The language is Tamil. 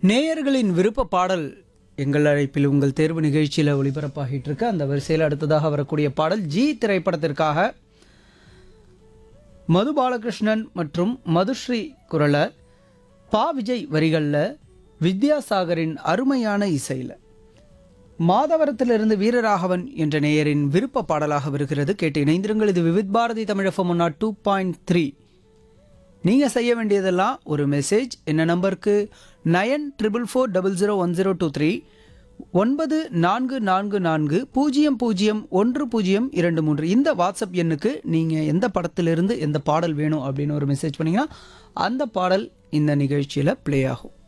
நேயர்களின் விருப்ப பாடல் எங்கள் அழைப்பில் உங்கள் தேர்வு நிகழ்ச்சியில் ஒளிபரப்பாகிட்டு இருக்கு அந்த வரிசையில் அடுத்ததாக வரக்கூடிய பாடல் ஜி திரைப்படத்திற்காக மது பாலகிருஷ்ணன் மற்றும் மதுஸ்ரீ குரல பா விஜய் வரிகளில் வித்யாசாகரின் அருமையான இசையில் மாதவரத்திலிருந்து வீரராகவன் என்ற நேயரின் விருப்ப பாடலாக வருகிறது கேட்டு இணைந்திருங்கள் இது விவித் பாரதி தமிழகம் ஒன்னா டூ பாயிண்ட் த்ரீ நீங்கள் செய்ய வேண்டியதெல்லாம் ஒரு மெசேஜ் என்ன நம்பருக்கு nine triple four double zero one zero two three ஒன்பது நான்கு நான்கு நான்கு பூஜ்ஜியம் பூஜ்ஜியம் ஒன்று பூஜ்ஜியம் இரண்டு மூன்று இந்த வாட்ஸ்அப் எண்ணுக்கு நீங்கள் எந்த படத்திலிருந்து எந்த பாடல் வேணும் அப்படின்னு ஒரு மெசேஜ் பண்ணீங்கன்னா அந்த பாடல் இந்த நிகழ்ச்சியில் ப்ளே ஆகும்